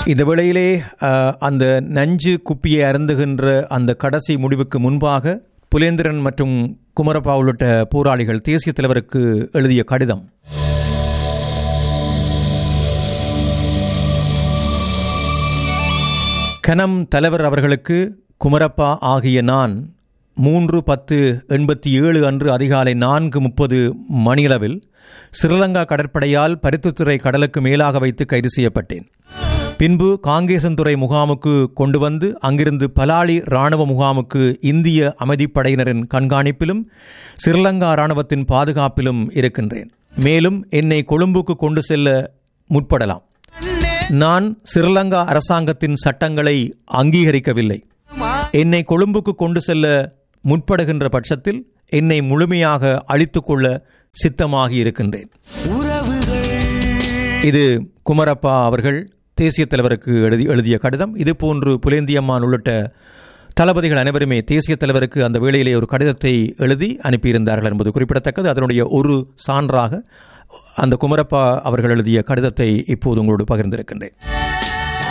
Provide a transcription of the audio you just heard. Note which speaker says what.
Speaker 1: இந்த வேளையிலே அஹ், அந்த நஞ்சு குப்பியை அருந்துகின்ற அந்த கடைசி முடிவுக்கு முன்பாக புலேந்திரன் மற்றும் குமரப்பா உள்ளிட்ட போராளிகள் தேசிய தலைவருக்கு எழுதிய கடிதம் கனம் தலைவர் அவர்களுக்கு குமரப்பா ஆகிய நான் மூன்று பத்து எண்பத்தி ஏழு அன்று அதிகாலை நான்கு முப்பது மணியளவில் ஸ்ரீலங்கா கடற்படையால் பருத்தித்துறை கடலுக்கு மேலாக வைத்து கைது செய்யப்பட்டேன் பின்பு காங்கேசன்துறை முகாமுக்கு கொண்டு வந்து அங்கிருந்து பலாலி இராணுவ முகாமுக்கு இந்திய அமைதிப்படையினரின் கண்காணிப்பிலும் ஸ்ரீலங்கா இராணுவத்தின் பாதுகாப்பிலும் இருக்கின்றேன் மேலும் என்னை கொழும்புக்கு கொண்டு செல்ல முற்படலாம் நான் ஸ்ரீலங்கா அரசாங்கத்தின் சட்டங்களை அங்கீகரிக்கவில்லை என்னை கொழும்புக்கு கொண்டு செல்ல முற்படுகின்ற பட்சத்தில் என்னை முழுமையாக அழித்துக் கொள்ள சித்தமாகி இருக்கின்றேன் இது குமரப்பா அவர்கள் தேசிய தலைவருக்கு எழுதி எழுதிய கடிதம் இது போன்று புலேந்தியம்மான் உள்ளிட்ட தளபதிகள் அனைவருமே தேசிய தலைவருக்கு அந்த வேளையிலே ஒரு கடிதத்தை எழுதி அனுப்பியிருந்தார்கள் என்பது குறிப்பிடத்தக்கது அதனுடைய ஒரு சான்றாக அந்த குமரப்பா அவர்கள் எழுதிய கடிதத்தை இப்போது உங்களோடு பகிர்ந்திருக்கின்றேன்